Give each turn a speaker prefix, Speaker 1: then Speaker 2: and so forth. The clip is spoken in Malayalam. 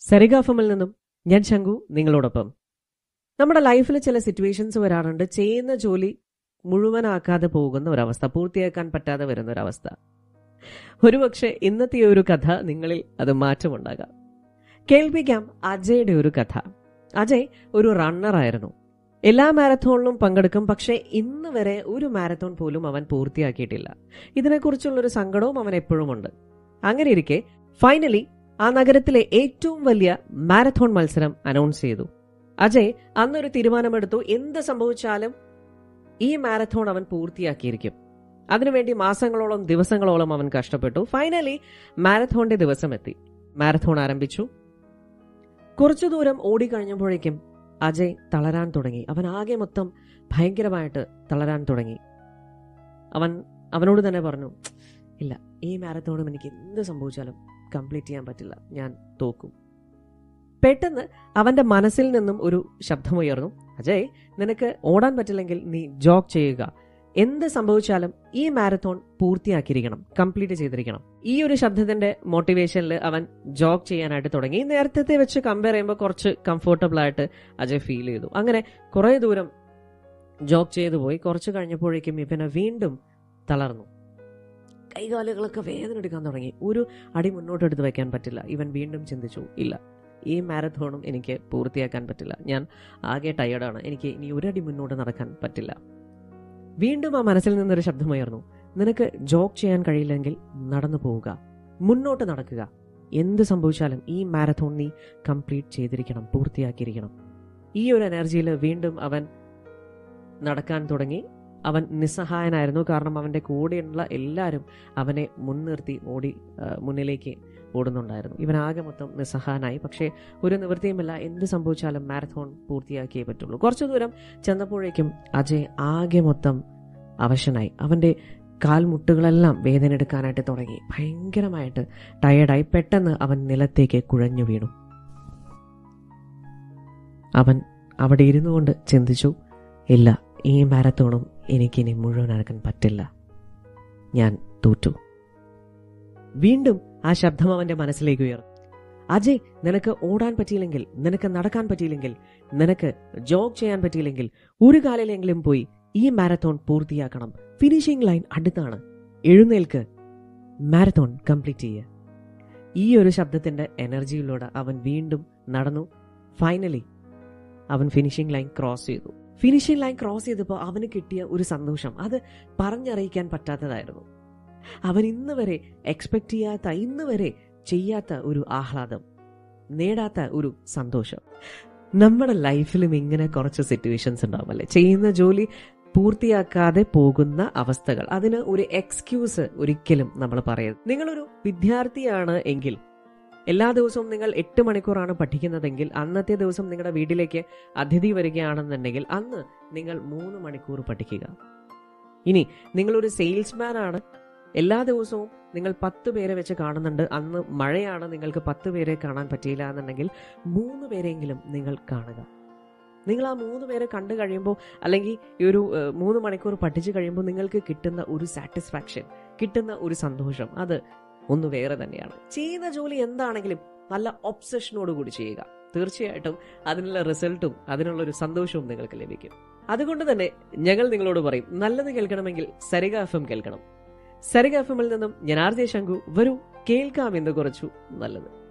Speaker 1: സരിഗാഫമിൽ നിന്നും ഞാൻ ശങ്കു നിങ്ങളോടൊപ്പം നമ്മുടെ ലൈഫിൽ ചില സിറ്റുവേഷൻസ് വരാറുണ്ട് ചെയ്യുന്ന ജോലി മുഴുവനാക്കാതെ പോകുന്ന ഒരവസ്ഥ പൂർത്തിയാക്കാൻ പറ്റാതെ വരുന്ന ഒരവസ്ഥ ഒരുപക്ഷെ ഇന്നത്തെ ഈ ഒരു കഥ നിങ്ങളിൽ അത് മാറ്റമുണ്ടാകാം കേൾപ്പിക്കാം അജയുടെ ഒരു കഥ അജയ് ഒരു റണ്ണറായിരുന്നു എല്ലാ മാരത്തോണിലും പങ്കെടുക്കും പക്ഷേ ഇന്ന് വരെ ഒരു മാരത്തോൺ പോലും അവൻ പൂർത്തിയാക്കിയിട്ടില്ല ഇതിനെക്കുറിച്ചുള്ളൊരു സങ്കടവും അവൻ എപ്പോഴും ഉണ്ട് അങ്ങനെ ഇരിക്കെ ഫൈനലി ആ നഗരത്തിലെ ഏറ്റവും വലിയ മാരത്തോൺ മത്സരം അനൗൺസ് ചെയ്തു അജയ് അന്നൊരു തീരുമാനമെടുത്തു എന്ത് സംഭവിച്ചാലും ഈ മാരത്തോൺ അവൻ പൂർത്തിയാക്കിയിരിക്കും അതിനുവേണ്ടി മാസങ്ങളോളം ദിവസങ്ങളോളം അവൻ കഷ്ടപ്പെട്ടു ഫൈനലി മാരത്തോണിന്റെ ദിവസം എത്തി മാരത്തോൺ ആരംഭിച്ചു കുറച്ചു ദൂരം ഓടിക്കഴിഞ്ഞപ്പോഴേക്കും അജയ് തളരാൻ തുടങ്ങി അവൻ ആകെ മൊത്തം ഭയങ്കരമായിട്ട് തളരാൻ തുടങ്ങി അവൻ അവനോട് തന്നെ പറഞ്ഞു ഇല്ല ഈ മാരത്തോണും എനിക്ക് എന്ത് സംഭവിച്ചാലും കംപ്ലീറ്റ് ചെയ്യാൻ പറ്റില്ല ഞാൻ തോക്കും പെട്ടെന്ന് അവന്റെ മനസ്സിൽ നിന്നും ഒരു ശബ്ദമുയർന്നു അജയ് നിനക്ക് ഓടാൻ പറ്റില്ലെങ്കിൽ നീ ജോഗ് ചെയ്യുക എന്ത് സംഭവിച്ചാലും ഈ മാരത്തോൺ പൂർത്തിയാക്കിയിരിക്കണം കംപ്ലീറ്റ് ചെയ്തിരിക്കണം ഈ ഒരു ശബ്ദത്തിന്റെ മോട്ടിവേഷനിൽ അവൻ ജോഗ് ചെയ്യാനായിട്ട് തുടങ്ങി നേരത്തെ വെച്ച് കമ്പയർ ചെയ്യുമ്പോൾ കുറച്ച് കംഫർട്ടബിൾ ആയിട്ട് അജയ് ഫീൽ ചെയ്തു അങ്ങനെ കുറെ ദൂരം ജോഗ് ചെയ്തു പോയി കുറച്ച് കഴിഞ്ഞപ്പോഴേക്കും ഇവനെ വീണ്ടും തളർന്നു കൈകാലുകളൊക്കെ വേദന എടുക്കാൻ തുടങ്ങി ഒരു അടി മുന്നോട്ട് എടുത്ത് വെക്കാൻ പറ്റില്ല ഇവൻ വീണ്ടും ചിന്തിച്ചു ഇല്ല ഈ മാരത്തോണും എനിക്ക് പൂർത്തിയാക്കാൻ പറ്റില്ല ഞാൻ ആകെ ടയേർഡാണ് എനിക്ക് ഇനി ഒരടി മുന്നോട്ട് നടക്കാൻ പറ്റില്ല വീണ്ടും ആ മനസ്സിൽ നിന്നൊരു ശബ്ദമുയർന്നു നിനക്ക് ജോഗ് ചെയ്യാൻ കഴിയില്ലെങ്കിൽ നടന്നു പോവുക മുന്നോട്ട് നടക്കുക എന്ത് സംഭവിച്ചാലും ഈ മാരത്തോൺ നീ കംപ്ലീറ്റ് ചെയ്തിരിക്കണം പൂർത്തിയാക്കിയിരിക്കണം ഈ ഒരു എനർജിയിൽ വീണ്ടും അവൻ നടക്കാൻ തുടങ്ങി അവൻ നിസ്സഹായനായിരുന്നു കാരണം അവന്റെ കൂടെയുള്ള എല്ലാവരും അവനെ മുൻനിർത്തി ഓടി ആ, മുന്നിലേക്ക് ഓടുന്നുണ്ടായിരുന്നു ഇവനാകെ മൊത്തം നിസ്സഹായനായി പക്ഷേ ഒരു നിവൃത്തിയുമില്ല എന്ത് സംഭവിച്ചാലും മാരത്തോൺ പൂർത്തിയാക്കിയേ പറ്റുള്ളൂ കുറച്ചു ദൂരം ചെന്നപ്പോഴേക്കും അജയ് ആകെ മൊത്തം അവശനായി അവന്റെ കാൽമുട്ടുകളെല്ലാം വേദന എടുക്കാനായിട്ട് തുടങ്ങി ഭയങ്കരമായിട്ട് ടയേർഡായി പെട്ടെന്ന് അവൻ നിലത്തേക്ക് കുഴഞ്ഞു വീണു അവൻ അവിടെ ഇരുന്നു കൊണ്ട് ചിന്തിച്ചു ഇല്ല ഈ മാരത്തോണും എനിക്കിനി മുഴുവനാക്കാൻ പറ്റില്ല ഞാൻ തോറ്റു വീണ്ടും ആ ശബ്ദം അവന്റെ മനസ്സിലേക്ക് ഉയർന്നു അജയ് നിനക്ക് ഓടാൻ പറ്റിയില്ലെങ്കിൽ നിനക്ക് നടക്കാൻ പറ്റിയില്ലെങ്കിൽ നിനക്ക് ജോഗ് ചെയ്യാൻ പറ്റിയില്ലെങ്കിൽ ഒരു കാലിലെങ്കിലും പോയി ഈ മാരത്തോൺ പൂർത്തിയാക്കണം ഫിനിഷിംഗ് ലൈൻ അടുത്താണ് എഴുന്നേൽക്ക് മാരത്തോൺ കംപ്ലീറ്റ് ചെയ്യുക ഈ ഒരു ശബ്ദത്തിന്റെ എനർജിയിലൂടെ അവൻ വീണ്ടും നടന്നു ഫൈനലി അവൻ ഫിനിഷിംഗ് ലൈൻ ക്രോസ് ചെയ്തു ഫിനിഷിംഗ് ലൈൻ ക്രോസ് ചെയ്തപ്പോൾ അവന് കിട്ടിയ ഒരു സന്തോഷം അത് പറഞ്ഞറിയിക്കാൻ പറ്റാത്തതായിരുന്നു അവൻ ഇന്ന് വരെ എക്സ്പെക്ട് ചെയ്യാത്ത ഇന്ന് വരെ ചെയ്യാത്ത ഒരു ആഹ്ലാദം നേടാത്ത ഒരു സന്തോഷം നമ്മുടെ ലൈഫിലും ഇങ്ങനെ കുറച്ച് സിറ്റുവേഷൻസ് ഉണ്ടാവും അല്ലേ ചെയ്യുന്ന ജോലി പൂർത്തിയാക്കാതെ പോകുന്ന അവസ്ഥകൾ അതിന് ഒരു എക്സ്ക്യൂസ് ഒരിക്കലും നമ്മൾ പറയരുത് നിങ്ങളൊരു വിദ്യാർത്ഥിയാണ് എങ്കിൽ എല്ലാ ദിവസവും നിങ്ങൾ എട്ട് മണിക്കൂറാണ് പഠിക്കുന്നതെങ്കിൽ അന്നത്തെ ദിവസം നിങ്ങളുടെ വീട്ടിലേക്ക് അതിഥി വരികയാണെന്നുണ്ടെങ്കിൽ അന്ന് നിങ്ങൾ മൂന്ന് മണിക്കൂർ പഠിക്കുക ഇനി നിങ്ങളൊരു സെയിൽസ്മാൻ ആണ് എല്ലാ ദിവസവും നിങ്ങൾ പത്ത് പേരെ വെച്ച് കാണുന്നുണ്ട് അന്ന് മഴയാണ് നിങ്ങൾക്ക് പത്ത് പേരെ കാണാൻ പറ്റിയില്ല എന്നുണ്ടെങ്കിൽ മൂന്ന് പേരെങ്കിലും നിങ്ങൾ കാണുക നിങ്ങൾ ആ മൂന്ന് പേരെ കണ്ടു കഴിയുമ്പോൾ അല്ലെങ്കിൽ ഈ ഒരു ഏഹ്, മൂന്ന് മണിക്കൂർ പഠിച്ചു കഴിയുമ്പോൾ നിങ്ങൾക്ക് കിട്ടുന്ന ഒരു സാറ്റിസ്ഫാക്ഷൻ കിട്ടുന്ന ഒരു സന്തോഷം അത് ഒന്ന് വേറെ തന്നെയാണ് ചെയ്യുന്ന ജോലി എന്താണെങ്കിലും നല്ല ഒബ്സഷനോട് കൂടി ചെയ്യുക തീർച്ചയായിട്ടും അതിനുള്ള റിസൾട്ടും അതിനുള്ള ഒരു സന്തോഷവും നിങ്ങൾക്ക് ലഭിക്കും അതുകൊണ്ട് തന്നെ ഞങ്ങൾ നിങ്ങളോട് പറയും നല്ലത് കേൾക്കണമെങ്കിൽ സരിക എഫ് എം കേൾക്കണം സരിക എഫ് എമ്മിൽ നിന്നും ഞാൻ ആർ ജെ ശങ്കു വരൂ കേൾക്കാം എന്ന് കുറച്ചു നല്ലത്